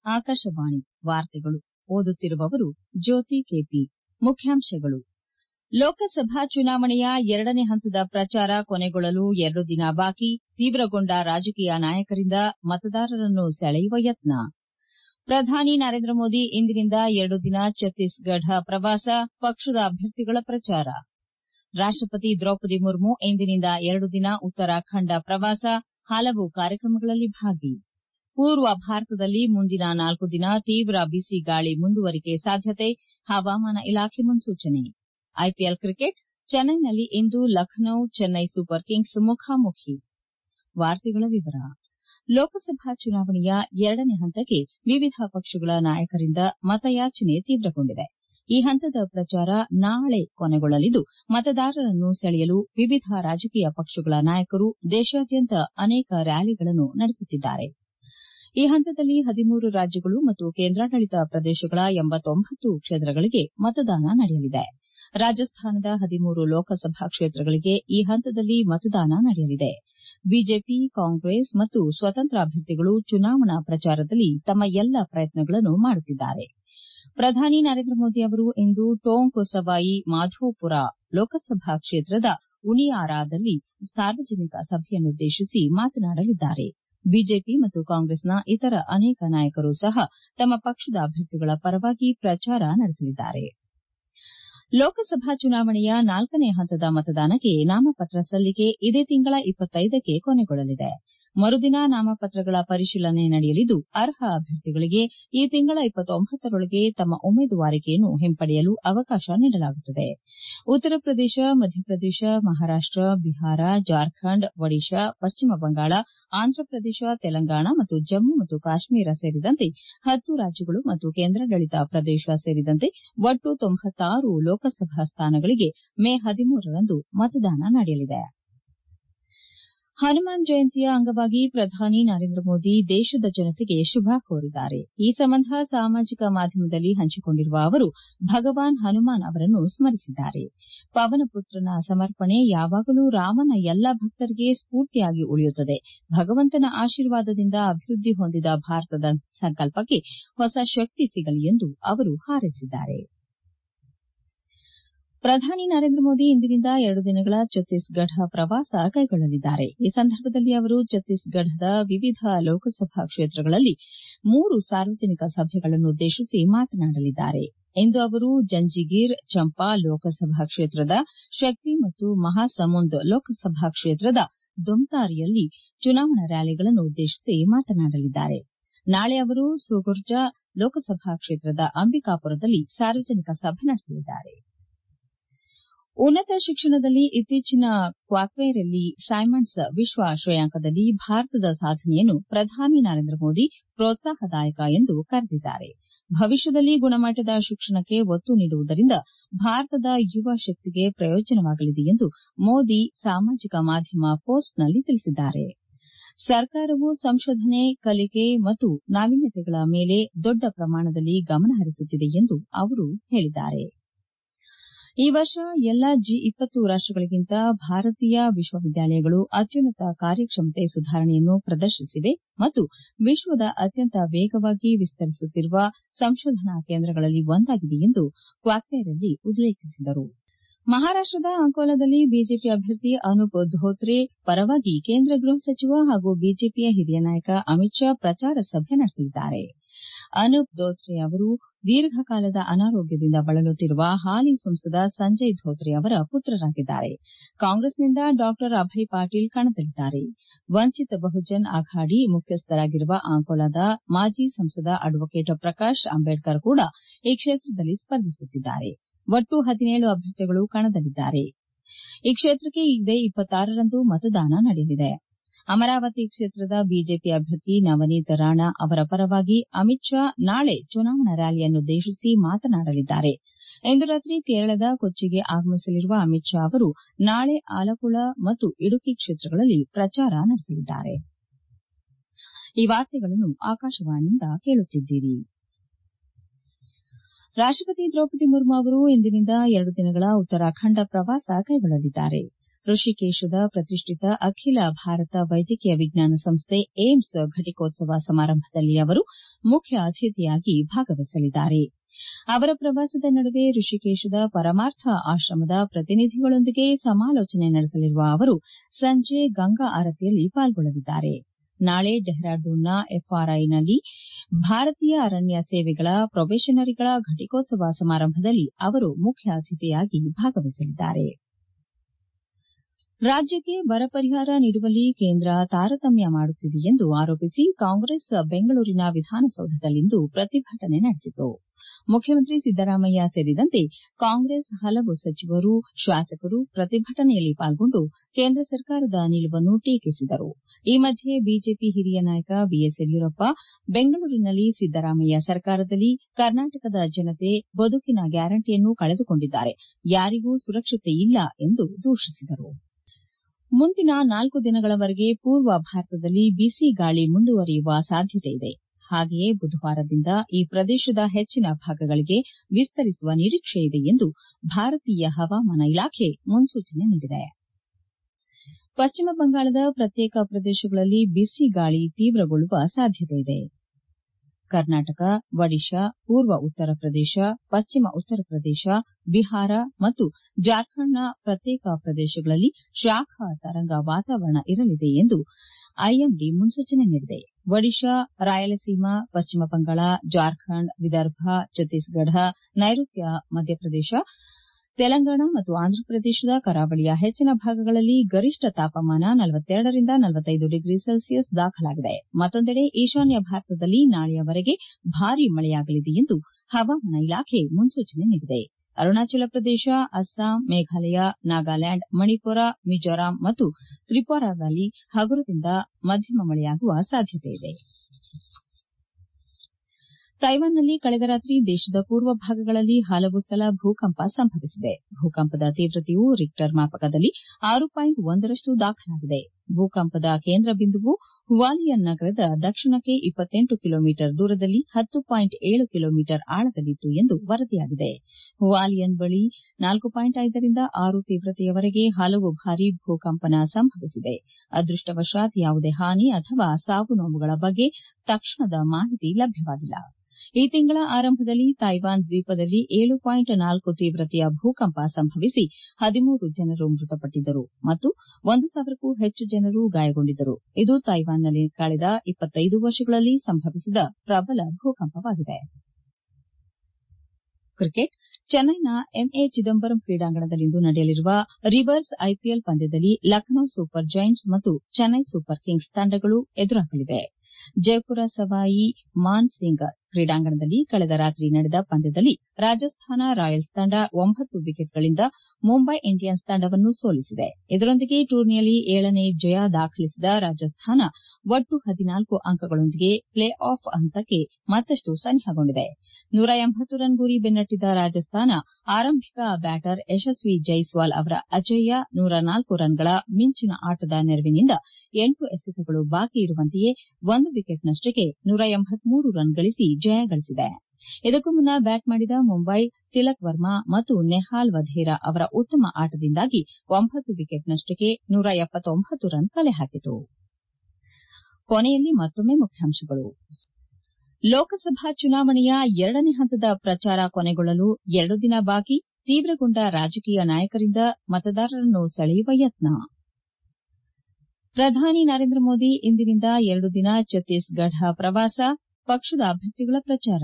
ಆಕಾಶವಾಣಿ ವಾರ್ತೆಗಳು ಓದುತ್ತಿರುವವರು ಜ್ಯೋತಿ ಕೆಪಿ ಮುಖ್ಯಾಂಶಗಳು ಲೋಕಸಭಾ ಚುನಾವಣೆಯ ಎರಡನೇ ಹಂತದ ಪ್ರಚಾರ ಕೊನೆಗೊಳ್ಳಲು ಎರಡು ದಿನ ಬಾಕಿ ತೀವ್ರಗೊಂಡ ರಾಜಕೀಯ ನಾಯಕರಿಂದ ಮತದಾರರನ್ನು ಸೆಳೆಯುವ ಯತ್ನ ಪ್ರಧಾನಿ ನರೇಂದ್ರ ಮೋದಿ ಇಂದಿನಿಂದ ಎರಡು ದಿನ ಛತ್ತೀಸ್ಗಢ ಪ್ರವಾಸ ಪಕ್ಷದ ಅಭ್ಯರ್ಥಿಗಳ ಪ್ರಚಾರ ರಾಷ್ಟಪತಿ ದ್ರೌಪದಿ ಮುರ್ಮು ಇಂದಿನಿಂದ ಎರಡು ದಿನ ಉತ್ತರಾಖಂಡ ಪ್ರವಾಸ ಹಲವು ಕಾರ್ಯಕ್ರಮಗಳಲ್ಲಿ ಭಾಗಿ ಪೂರ್ವ ಭಾರತದಲ್ಲಿ ಮುಂದಿನ ನಾಲ್ಕು ದಿನ ತೀವ್ರ ಬಿಸಿ ಗಾಳಿ ಮುಂದುವರಿಕೆ ಸಾಧ್ಯತೆ ಹವಾಮಾನ ಇಲಾಖೆ ಮುನ್ಸೂಚನೆ ಐಪಿಎಲ್ ಕ್ರಿಕೆಟ್ ಚೆನ್ನೈನಲ್ಲಿ ಇಂದು ಲಖನೌ ಚೆನ್ನೈ ಸೂಪರ್ ಕಿಂಗ್ಸ್ ಮುಖಾಮುಖಿ ಲೋಕಸಭಾ ಚುನಾವಣೆಯ ಎರಡನೇ ಹಂತಕ್ಕೆ ವಿವಿಧ ಪಕ್ಷಗಳ ನಾಯಕರಿಂದ ಮತಯಾಚನೆ ತೀವ್ರಗೊಂಡಿದೆ ಈ ಹಂತದ ಪ್ರಚಾರ ನಾಳೆ ಕೊನೆಗೊಳ್ಳಲಿದ್ದು ಮತದಾರರನ್ನು ಸೆಳೆಯಲು ವಿವಿಧ ರಾಜಕೀಯ ಪಕ್ಷಗಳ ನಾಯಕರು ದೇಶಾದ್ಯಂತ ಅನೇಕ ರ್ಯಾಲಿಗಳನ್ನು ನಡೆಸುತ್ತಿದ್ದಾರೆ ಈ ಹಂತದಲ್ಲಿ ಹದಿಮೂರು ರಾಜ್ಯಗಳು ಮತ್ತು ಕೇಂದ್ರಾಡಳಿತ ಪ್ರದೇಶಗಳ ಎಂಬತ್ತೊಂಬತ್ತು ಕ್ಷೇತ್ರಗಳಿಗೆ ಮತದಾನ ನಡೆಯಲಿದೆ ರಾಜಸ್ಥಾನದ ಹದಿಮೂರು ಲೋಕಸಭಾ ಕ್ಷೇತ್ರಗಳಿಗೆ ಈ ಹಂತದಲ್ಲಿ ಮತದಾನ ನಡೆಯಲಿದೆ ಬಿಜೆಪಿ ಕಾಂಗ್ರೆಸ್ ಮತ್ತು ಸ್ವತಂತ್ರ ಅಭ್ಯರ್ಥಿಗಳು ಚುನಾವಣಾ ಪ್ರಚಾರದಲ್ಲಿ ತಮ್ಮ ಎಲ್ಲ ಪ್ರಯತ್ನಗಳನ್ನು ಮಾಡುತ್ತಿದ್ದಾರೆ ಪ್ರಧಾನಿ ನರೇಂದ್ರ ಮೋದಿ ಅವರು ಇಂದು ಟೋಂಕ್ ಸವಾಯಿ ಮಾಧೋಪುರ ಲೋಕಸಭಾ ಕ್ಷೇತ್ರದ ಉನಿಯಾರಾದಲ್ಲಿ ಸಾರ್ವಜನಿಕ ಸಭೆಯನ್ನುದ್ದೇಶಿಸಿ ಮಾತನಾಡಲಿದ್ದಾರೆ ಬಿಜೆಪಿ ಮತ್ತು ಕಾಂಗ್ರೆಸ್ನ ಇತರ ಅನೇಕ ನಾಯಕರು ಸಹ ತಮ್ಮ ಪಕ್ಷದ ಅಭ್ಯರ್ಥಿಗಳ ಪರವಾಗಿ ಪ್ರಚಾರ ನಡೆಸಲಿದ್ದಾರೆ ಲೋಕಸಭಾ ಚುನಾವಣೆಯ ನಾಲ್ಕನೇ ಹಂತದ ಮತದಾನಕ್ಕೆ ನಾಮಪತ್ರ ಸಲ್ಲಿಕೆ ಇದೇ ತಿಂಗಳ ಕ್ಕೆ ಕೊನೆಗೊಳ್ಳಲಿದೆ ಮರುದಿನ ನಾಮಪತ್ರಗಳ ಪರಿಶೀಲನೆ ನಡೆಯಲಿದ್ದು ಅರ್ಹ ಅಭ್ಯರ್ಥಿಗಳಿಗೆ ಈ ತಿಂಗಳ ರೊಳಗೆ ತಮ್ಮ ಉಮೇದುವಾರಿಕೆಯನ್ನು ಹಿಂಪಡೆಯಲು ಅವಕಾಶ ನೀಡಲಾಗುತ್ತದೆ ಉತ್ತರ ಪ್ರದೇಶ ಮಧ್ಯಪ್ರದೇಶ ಮಹಾರಾಷ್ಟ ಬಿಹಾರ ಜಾರ್ಖಂಡ್ ಒಡಿಶಾ ಪಶ್ಚಿಮ ಬಂಗಾಳ ಆಂಧ್ರಪ್ರದೇಶ ತೆಲಂಗಾಣ ಮತ್ತು ಜಮ್ಮು ಮತ್ತು ಕಾಶ್ಮೀರ ಸೇರಿದಂತೆ ಹತ್ತು ರಾಜ್ಯಗಳು ಮತ್ತು ಕೇಂದ್ರಾಡಳಿತ ಪ್ರದೇಶ ಸೇರಿದಂತೆ ಒಟ್ಟು ಲೋಕಸಭಾ ಸ್ಥಾನಗಳಿಗೆ ಮೇ ಹದಿಮೂರರಂದು ಮತದಾನ ನಡೆಯಲಿದೆ ಹನುಮಾನ್ ಜಯಂತಿಯ ಅಂಗವಾಗಿ ಪ್ರಧಾನಿ ನರೇಂದ್ರ ಮೋದಿ ದೇಶದ ಜನತೆಗೆ ಶುಭ ಕೋರಿದ್ದಾರೆ ಈ ಸಂಬಂಧ ಸಾಮಾಜಿಕ ಮಾಧ್ಯಮದಲ್ಲಿ ಹಂಚಿಕೊಂಡಿರುವ ಅವರು ಭಗವಾನ್ ಹನುಮಾನ್ ಅವರನ್ನು ಸ್ಮರಿಸಿದ್ದಾರೆ ಪವನಪುತ್ರನ ಸಮರ್ಪಣೆ ಯಾವಾಗಲೂ ರಾಮನ ಎಲ್ಲ ಭಕ್ತರಿಗೆ ಸ್ಫೂರ್ತಿಯಾಗಿ ಉಳಿಯುತ್ತದೆ ಭಗವಂತನ ಆಶೀರ್ವಾದದಿಂದ ಅಭಿವೃದ್ಧಿ ಹೊಂದಿದ ಭಾರತದ ಸಂಕಲ್ಪಕ್ಕೆ ಹೊಸ ಶಕ್ತಿ ಸಿಗಲಿ ಎಂದು ಅವರು ಹಾರೈಸಿದ್ದಾರೆ ಪ್ರಧಾನಿ ನರೇಂದ್ರ ಮೋದಿ ಇಂದಿನಿಂದ ಎರಡು ದಿನಗಳ ಛತ್ತೀಸ್ಗಢ ಪ್ರವಾಸ ಕೈಗೊಳ್ಳಲಿದ್ದಾರೆ ಈ ಸಂದರ್ಭದಲ್ಲಿ ಅವರು ಛತ್ತೀಸ್ಗಢದ ವಿವಿಧ ಲೋಕಸಭಾ ಕ್ಷೇತ್ರಗಳಲ್ಲಿ ಮೂರು ಸಾರ್ವಜನಿಕ ಸಭೆಗಳನ್ನುದ್ದೇಶಿಸಿ ಮಾತನಾಡಲಿದ್ದಾರೆ ಇಂದು ಅವರು ಜಂಜಿಗಿರ್ ಚಂಪಾ ಲೋಕಸಭಾ ಕ್ಷೇತ್ರದ ಶಕ್ತಿ ಮತ್ತು ಮಹಾಸಮುಂದ್ ಲೋಕಸಭಾ ಕ್ಷೇತ್ರದ ದುಮ್ತಾರಿಯಲ್ಲಿ ಚುನಾವಣಾ ರ್ಯಾಲಿಗಳನ್ನು ಉದ್ದೇಶಿಸಿ ಮಾತನಾಡಲಿದ್ದಾರೆ ನಾಳೆ ಅವರು ಸುಗುರ್ಜಾ ಲೋಕಸಭಾ ಕ್ಷೇತ್ರದ ಅಂಬಿಕಾಪುರದಲ್ಲಿ ಸಾರ್ವಜನಿಕ ಸಭೆ ನಡೆಸಲಿದ್ದಾರೆ ಉನ್ನತ ಶಿಕ್ಷಣದಲ್ಲಿ ಇತ್ತೀಚಿನ ಕ್ವಾಕ್ವೆರೆಲ್ಲಿ ಸೈಮಂಡ್ಸ್ ವಿಶ್ವ ಶ್ರೇಯಾಂಕದಲ್ಲಿ ಭಾರತದ ಸಾಧನೆಯನ್ನು ಪ್ರಧಾನಿ ನರೇಂದ್ರ ಮೋದಿ ಪ್ರೋತ್ಸಾಹದಾಯಕ ಎಂದು ಕರೆದಿದ್ದಾರೆ ಭವಿಷ್ಯದಲ್ಲಿ ಗುಣಮಟ್ಟದ ಶಿಕ್ಷಣಕ್ಕೆ ಒತ್ತು ನೀಡುವುದರಿಂದ ಭಾರತದ ಯುವ ಶಕ್ತಿಗೆ ಪ್ರಯೋಜನವಾಗಲಿದೆ ಎಂದು ಮೋದಿ ಸಾಮಾಜಿಕ ಮಾಧ್ಯಮ ಪೋಸ್ಟ್ನಲ್ಲಿ ತಿಳಿಸಿದ್ದಾರೆ ಸರ್ಕಾರವು ಸಂಶೋಧನೆ ಕಲಿಕೆ ಮತ್ತು ನಾವೀನ್ಯತೆಗಳ ಮೇಲೆ ದೊಡ್ಡ ಪ್ರಮಾಣದಲ್ಲಿ ಗಮನ ಹರಿಸುತ್ತಿದೆ ಎಂದು ಅವರು ಹೇಳಿದ್ದಾರೆ ಈ ವರ್ಷ ಎಲ್ಲಾ ಜಿ ಇಪ್ಪತ್ತು ರಾಷ್ಟಗಳಿಗಿಂತ ಭಾರತೀಯ ವಿಶ್ವವಿದ್ಯಾಲಯಗಳು ಅತ್ಯುನ್ನತ ಕಾರ್ಯಕ್ಷಮತೆ ಸುಧಾರಣೆಯನ್ನು ಪ್ರದರ್ಶಿಸಿವೆ ಮತ್ತು ವಿಶ್ವದ ಅತ್ಯಂತ ವೇಗವಾಗಿ ವಿಸ್ತರಿಸುತ್ತಿರುವ ಸಂಶೋಧನಾ ಕೇಂದ್ರಗಳಲ್ಲಿ ಒಂದಾಗಿದೆ ಎಂದು ಕ್ವಾಕ್ವೆರೆಲ್ಲಿ ಉಲ್ಲೇಖಿಸಿದರು ಮಹಾರಾಷ್ಟದ ಅಂಕೋಲಾದಲ್ಲಿ ಬಿಜೆಪಿ ಅಭ್ಯರ್ಥಿ ಅನೂಪ್ ಧೋತ್ರೆ ಪರವಾಗಿ ಕೇಂದ್ರ ಗೃಹ ಸಚಿವ ಹಾಗೂ ಬಿಜೆಪಿಯ ಹಿರಿಯ ನಾಯಕ ಅಮಿತ್ ಶಾ ಪ್ರಚಾರ ಸಭೆ ನಡೆಸಲಿದ್ದಾರೆ ಅನೂಪ್ ಧೋತ್ರೆ ಅವರು ದೀರ್ಘಕಾಲದ ಅನಾರೋಗ್ಯದಿಂದ ಬಳಲುತ್ತಿರುವ ಹಾಲಿ ಸಂಸದ ಸಂಜಯ್ ಧೋತ್ರೆ ಅವರ ಪುತ್ರರಾಗಿದ್ದಾರೆ ಕಾಂಗ್ರೆಸ್ನಿಂದ ಡಾ ಅಭಯ್ ಪಾಟೀಲ್ ಕಣದಲ್ಲಿದ್ದಾರೆ ವಂಚಿತ್ ಬಹುಜನ್ ಅಘಾಡಿ ಮುಖ್ಯಸ್ಥರಾಗಿರುವ ಅಂಕೋಲಾದ ಮಾಜಿ ಸಂಸದ ಅಡ್ವೊಕೇಟ್ ಪ್ರಕಾಶ್ ಅಂಬೇಡ್ಕರ್ ಕೂಡ ಈ ಕ್ಷೇತ್ರದಲ್ಲಿ ಸ್ಪರ್ಧಿಸುತ್ತಿದ್ದಾರೆ ಒಟ್ಟು ಹದಿನೇಳು ಅಭ್ಯರ್ಥಿಗಳು ಕಣದಲ್ಲಿದ್ದಾರೆ ಈ ಕ್ಷೇತ್ರಕ್ಕೆ ಇದೇ ರಂದು ಮತದಾನ ನಡೆಯಲಿದೆ ಅಮರಾವತಿ ಕ್ಷೇತ್ರದ ಬಿಜೆಪಿ ಅಭ್ಯರ್ಥಿ ನವನೀತ್ ರಾಣಾ ಅವರ ಪರವಾಗಿ ಅಮಿತ್ ಶಾ ನಾಳೆ ಚುನಾವಣಾ ರ್ಯಾಲಿಯನ್ನುದ್ದೇಶಿಸಿ ಮಾತನಾಡಲಿದ್ದಾರೆ ಇಂದು ರಾತ್ರಿ ಕೇರಳದ ಕೊಚ್ಚಿಗೆ ಆಗಮಿಸಲಿರುವ ಅಮಿತ್ ಶಾ ಅವರು ನಾಳೆ ಆಲಪ್ಪಳ ಮತ್ತು ಇಡುಕಿ ಕ್ಷೇತ್ರಗಳಲ್ಲಿ ಪ್ರಚಾರ ನಡೆಸಲಿದ್ದಾರೆ ರಾಷ್ಟಪತಿ ದ್ರೌಪದಿ ಮುರ್ಮು ಅವರು ಇಂದಿನಿಂದ ಎರಡು ದಿನಗಳ ಉತ್ತರಾಖಂಡ ಪ್ರವಾಸ ಕೈಗೊಳ್ಳಲಿದ್ದಾರೆ ಋಷಿಕೇಶದ ಪ್ರತಿಷ್ಠಿತ ಅಖಿಲ ಭಾರತ ವೈದ್ಯಕೀಯ ವಿಜ್ಞಾನ ಸಂಸ್ಥೆ ಏಮ್ಸ್ ಘಟಿಕೋತ್ಸವ ಸಮಾರಂಭದಲ್ಲಿ ಅವರು ಮುಖ್ಯ ಅತಿಥಿಯಾಗಿ ಭಾಗವಹಿಸಲಿದ್ದಾರೆ ಅವರ ಪ್ರವಾಸದ ನಡುವೆ ಋಷಿಕೇಶದ ಪರಮಾರ್ಥ ಆಶ್ರಮದ ಪ್ರತಿನಿಧಿಗಳೊಂದಿಗೆ ಸಮಾಲೋಚನೆ ನಡೆಸಲಿರುವ ಅವರು ಸಂಜೆ ಗಂಗಾ ಆರತಿಯಲ್ಲಿ ಪಾಲ್ಗೊಳ್ಳಲಿದ್ದಾರೆ ನಾಳೆ ಡೆಹ್ರಾಡೂನ್ನ ಎಫ್ಆರ್ಐನಲ್ಲಿ ಭಾರತೀಯ ಅರಣ್ಯ ಸೇವೆಗಳ ಪ್ರೊಬೇಷನರಿಗಳ ಘಟಿಕೋತ್ಸವ ಸಮಾರಂಭದಲ್ಲಿ ಅವರು ಮುಖ್ಯ ಅತಿಥಿಯಾಗಿ ಭಾಗವಹಿಸಲಿದ್ದಾರೆ ರಾಜ್ಯಕ್ಕೆ ಬರ ಪರಿಹಾರ ನೀಡುವಲ್ಲಿ ಕೇಂದ್ರ ತಾರತಮ್ಯ ಮಾಡುತ್ತಿದೆ ಎಂದು ಆರೋಪಿಸಿ ಕಾಂಗ್ರೆಸ್ ಬೆಂಗಳೂರಿನ ವಿಧಾನಸೌಧದಲ್ಲಿಂದು ಪ್ರತಿಭಟನೆ ನಡೆಸಿತು ಮುಖ್ಯಮಂತ್ರಿ ಸಿದ್ದರಾಮಯ್ಯ ಸೇರಿದಂತೆ ಕಾಂಗ್ರೆಸ್ ಹಲವು ಸಚಿವರು ಶಾಸಕರು ಪ್ರತಿಭಟನೆಯಲ್ಲಿ ಪಾಲ್ಗೊಂಡು ಕೇಂದ್ರ ಸರ್ಕಾರದ ನಿಲುವನ್ನು ಟೀಕಿಸಿದರು ಈ ಮಧ್ಯೆ ಬಿಜೆಪಿ ಹಿರಿಯ ನಾಯಕ ಬಿಎಸ್ ಯಡಿಯೂರಪ್ಪ ಬೆಂಗಳೂರಿನಲ್ಲಿ ಸಿದ್ದರಾಮಯ್ಯ ಸರ್ಕಾರದಲ್ಲಿ ಕರ್ನಾಟಕದ ಜನತೆ ಬದುಕಿನ ಗ್ಯಾರಂಟಿಯನ್ನು ಕಳೆದುಕೊಂಡಿದ್ದಾರೆ ಯಾರಿಗೂ ಸುರಕ್ಷತೆ ಇಲ್ಲ ಎಂದು ದೂಷಿಸಿದರು ಮುಂದಿನ ನಾಲ್ಕು ದಿನಗಳವರೆಗೆ ಪೂರ್ವ ಭಾರತದಲ್ಲಿ ಬಿಸಿ ಗಾಳಿ ಮುಂದುವರಿಯುವ ಸಾಧ್ಯತೆಯಿದೆ ಹಾಗೆಯೇ ಬುಧವಾರದಿಂದ ಈ ಪ್ರದೇಶದ ಹೆಚ್ಚಿನ ಭಾಗಗಳಿಗೆ ವಿಸ್ತರಿಸುವ ನಿರೀಕ್ಷೆಯಿದೆ ಎಂದು ಭಾರತೀಯ ಹವಾಮಾನ ಇಲಾಖೆ ಮುನ್ಸೂಚನೆ ನೀಡಿದೆ ಪಶ್ಚಿಮ ಬಂಗಾಳದ ಪ್ರತ್ಯೇಕ ಪ್ರದೇಶಗಳಲ್ಲಿ ಬಿಸಿ ಗಾಳಿ ತೀವ್ರಗೊಳ್ಳುವ ಸಾಧ್ಯತೆಯಿದೆ ಕರ್ನಾಟಕ ಒಡಿಶಾ ಪೂರ್ವ ಉತ್ತರ ಪ್ರದೇಶ ಪಶ್ಚಿಮ ಉತ್ತರ ಪ್ರದೇಶ ಬಿಹಾರ ಮತ್ತು ಜಾರ್ಖಂಡ್ನ ಪ್ರತ್ಯೇಕ ಪ್ರದೇಶಗಳಲ್ಲಿ ಶಾಖ ತರಂಗ ವಾತಾವರಣ ಇರಲಿದೆ ಎಂದು ಐಎಂಡಿ ಮುನ್ಸೂಚನೆ ನೀಡಿದೆ ಒಡಿಶಾ ರಾಯಲಸೀಮಾ ಪಶ್ಚಿಮ ಬಂಗಾಳ ಜಾರ್ಖಂಡ್ ವಿದರ್ಭ ಛತ್ತೀಸ್ಗಢ ನೈಋತ್ಯ ಮಧ್ಯಪ್ರದೇಶ ತೆಲಂಗಾಣ ಮತ್ತು ಆಂಧ್ರಪ್ರದೇಶದ ಕರಾವಳಿಯ ಹೆಚ್ಚಿನ ಭಾಗಗಳಲ್ಲಿ ಗರಿಷ್ಠ ತಾಪಮಾನ ನಲವತ್ತೆರಡರಿಂದ ನಲವತ್ತೈದು ಡಿಗ್ರಿ ಸೆಲ್ಸಿಯಸ್ ದಾಖಲಾಗಿದೆ ಮತ್ತೊಂದೆಡೆ ಈಶಾನ್ಯ ಭಾರತದಲ್ಲಿ ನಾಳೆಯವರೆಗೆ ಭಾರೀ ಮಳೆಯಾಗಲಿದೆ ಎಂದು ಹವಾಮಾನ ಇಲಾಖೆ ಮುನ್ಸೂಚನೆ ನೀಡಿದೆ ಅರುಣಾಚಲ ಪ್ರದೇಶ ಅಸ್ಸಾಂ ಮೇಘಾಲಯ ನಾಗಾಲ್ಯಾಂಡ್ ಮಣಿಪುರ ಮಿಜೋರಾಂ ಮತ್ತು ತ್ರಿಪುರಾದಲ್ಲಿ ಹಗುರದಿಂದ ಮಧ್ಯಮ ಮಳೆಯಾಗುವ ಸಾಧ್ಯತೆಯಿದೆ ತೈವಾನ್ನಲ್ಲಿ ಕಳೆದ ರಾತ್ರಿ ದೇಶದ ಪೂರ್ವ ಭಾಗಗಳಲ್ಲಿ ಹಲವು ಸಲ ಭೂಕಂಪ ಸಂಭವಿಸಿದೆ ಭೂಕಂಪದ ತೀವ್ರತೆಯು ರಿಕ್ಟರ್ ಮಾಪಕದಲ್ಲಿ ಆರು ಪಾಯಿಂಟ್ ಒಂದರಷ್ಟು ದಾಖಲಾಗಿದೆ ಭೂಕಂಪದ ಕೇಂದ್ರ ಬಿಂದುವು ಹುವಾಲಿಯನ್ ನಗರದ ದಕ್ಷಿಣಕ್ಕೆ ಇಪ್ಪತ್ತೆಂಟು ಕಿಲೋಮೀಟರ್ ದೂರದಲ್ಲಿ ಹತ್ತು ಪಾಯಿಂಟ್ ಏಳು ಕಿಲೋಮೀಟರ್ ಆಳದಲ್ಲಿತ್ತು ಎಂದು ವರದಿಯಾಗಿದೆ ಹುವಾಲಿಯನ್ ಬಳಿ ನಾಲ್ಕು ಪಾಯಿಂಟ್ ಐದರಿಂದ ಆರು ತೀವ್ರತೆಯವರೆಗೆ ಹಲವು ಬಾರಿ ಭೂಕಂಪನ ಸಂಭವಿಸಿದೆ ಅದೃಷ್ಟವಶಾತ್ ಯಾವುದೇ ಹಾನಿ ಅಥವಾ ಸಾವು ನೋವುಗಳ ಬಗ್ಗೆ ತಕ್ಷಣದ ಮಾಹಿತಿ ಲಭ್ಯವಾಗಿಲ್ಲ ಈ ತಿಂಗಳ ಆರಂಭದಲ್ಲಿ ತೈವಾನ್ ದ್ವೀಪದಲ್ಲಿ ಏಳು ಪಾಯಿಂಟ್ ನಾಲ್ಕು ತೀವ್ರತೆಯ ಭೂಕಂಪ ಸಂಭವಿಸಿ ಹದಿಮೂರು ಜನರು ಮೃತಪಟ್ಟಿದ್ದರು ಮತ್ತು ಒಂದು ಸಾವಿರಕ್ಕೂ ಹೆಚ್ಚು ಜನರು ಗಾಯಗೊಂಡಿದ್ದರು ಇದು ತೈವಾನ್ನಲ್ಲಿ ಕಳೆದ ಇಪ್ಪತ್ತೈದು ವರ್ಷಗಳಲ್ಲಿ ಸಂಭವಿಸಿದ ಪ್ರಬಲ ಭೂಕಂಪವಾಗಿದೆ ಕ್ರಿಕೆಟ್ ಚೆನ್ನೈನ ಎಂಎ ಚಿದಂಬರಂ ಕ್ರೀಡಾಂಗಣದಲ್ಲಿಂದು ನಡೆಯಲಿರುವ ರಿವರ್ಸ್ ಐಪಿಎಲ್ ಪಂದ್ಯದಲ್ಲಿ ಲಖನೌ ಸೂಪರ್ ಜೈಂಟ್ಸ್ ಮತ್ತು ಚೆನ್ನೈ ಸೂಪರ್ ಕಿಂಗ್ಸ್ ತಂಡಗಳು ಎದುರಾಗಲಿವೆ ಜೈಪುರ ಸವಾಯಿ ಮಾನ್ ಸಿಂಗ್ ಕ್ರೀಡಾಂಗಣದಲ್ಲಿ ಕಳೆದ ರಾತ್ರಿ ನಡೆದ ಪಂದ್ಯದಲ್ಲಿ ರಾಜಸ್ಥಾನ ರಾಯಲ್ಸ್ ತಂಡ ಒಂಬತ್ತು ವಿಕೆಟ್ಗಳಿಂದ ಮುಂಬೈ ಇಂಡಿಯನ್ಸ್ ತಂಡವನ್ನು ಸೋಲಿಸಿದೆ ಇದರೊಂದಿಗೆ ಟೂರ್ನಿಯಲ್ಲಿ ಏಳನೇ ಜಯ ದಾಖಲಿಸಿದ ರಾಜಸ್ಥಾನ ಒಟ್ಟು ಹದಿನಾಲ್ಕು ಅಂಕಗಳೊಂದಿಗೆ ಪ್ಲೇ ಆಫ್ ಹಂತಕ್ಕೆ ಮತ್ತಷ್ಟು ಸನಿಹಗೊಂಡಿದೆ ನೂರ ಎಂಬತ್ತು ರನ್ ಗುರಿ ಬೆನ್ನಟ್ಟಿದ ರಾಜಸ್ಥಾನ ಆರಂಭಿಕ ಬ್ಯಾಟರ್ ಯಶಸ್ವಿ ಜೈಸ್ವಾಲ್ ಅವರ ಅಜೇಯ ನೂರ ನಾಲ್ಕು ರನ್ಗಳ ಮಿಂಚಿನ ಆಟದ ನೆರವಿನಿಂದ ಎಂಟು ಎಸೆತಗಳು ಬಾಕಿ ಇರುವಂತೆಯೇ ಒಂದು ವಿಕೆಟ್ನಷ್ಟಕ್ಕೆ ನೂರ ಎಂಬತ್ಮೂರು ರನ್ ಗಳಿಸಿ ಜಯ ಗಳಿಸಿದೆ ಇದಕ್ಕೂ ಮುನ್ನ ಬ್ಯಾಟ್ ಮಾಡಿದ ಮುಂಬೈ ತಿಲಕ್ ವರ್ಮಾ ಮತ್ತು ನೆಹಾಲ್ ವಧೇರಾ ಅವರ ಉತ್ತಮ ಆಟದಿಂದಾಗಿ ಒಂಬತ್ತು ವಿಕೆಟ್ನಷ್ಟಕ್ಕೆ ನೂರ ಎಪ್ಪತ್ತೊಂಬತ್ತು ರನ್ ಕಲೆ ಹಾಕಿತು ಕೊನೆಯಲ್ಲಿ ಮತ್ತೊಮ್ಮೆ ಮುಖ್ಯಾಂಶಗಳು ಲೋಕಸಭಾ ಚುನಾವಣೆಯ ಎರಡನೇ ಹಂತದ ಪ್ರಚಾರ ಕೊನೆಗೊಳ್ಳಲು ಎರಡು ದಿನ ಬಾಕಿ ತೀವ್ರಗೊಂಡ ರಾಜಕೀಯ ನಾಯಕರಿಂದ ಮತದಾರರನ್ನು ಸೆಳೆಯುವ ಯತ್ನ ಪ್ರಧಾನಿ ನರೇಂದ್ರ ಮೋದಿ ಇಂದಿನಿಂದ ಎರಡು ದಿನ ಛತ್ತೀಸ್ಗಢ ಪ್ರವಾಸ ಪಕ್ಷದ ಅಭ್ಯರ್ಥಿಗಳ ಪ್ರಚಾರ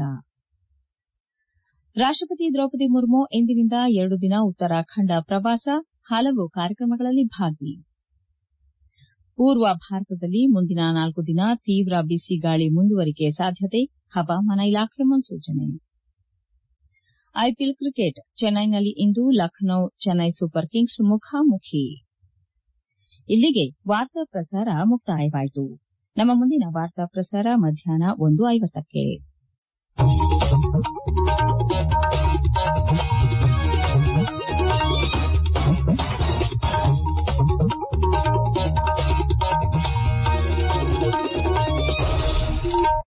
ರಾಷ್ಟಪತಿ ದ್ರೌಪದಿ ಮುರ್ಮು ಇಂದಿನಿಂದ ಎರಡು ದಿನ ಉತ್ತರಾಖಂಡ ಪ್ರವಾಸ ಹಲವು ಕಾರ್ಯಕ್ರಮಗಳಲ್ಲಿ ಭಾಗಿ ಪೂರ್ವ ಭಾರತದಲ್ಲಿ ಮುಂದಿನ ನಾಲ್ಕು ದಿನ ತೀವ್ರ ಬಿಸಿ ಗಾಳಿ ಮುಂದುವರಿಕೆ ಸಾಧ್ಯತೆ ಹವಾಮಾನ ಇಲಾಖೆ ಮುನ್ಸೂಚನೆ ಐಪಿಎಲ್ ಕ್ರಿಕೆಟ್ ಚೆನ್ನೈನಲ್ಲಿ ಇಂದು ಲಖನೌ ಚೆನ್ನೈ ಸೂಪರ್ ಕಿಂಗ್ಸ್ ಮುಖಾಮುಖಿ ಇಲ್ಲಿಗೆ ವಾರ್ತಾ ಪ್ರಸಾರ ಮುಕ್ತಾಯವಾಯಿತು ನಮ್ಮ ಮುಂದಿನ ವಾರ್ತಾ ಪ್ರಸಾರ ಮಧ್ಯಾಹ್ನ ಒಂದು ಐವತ್ತಕ್ಕೆ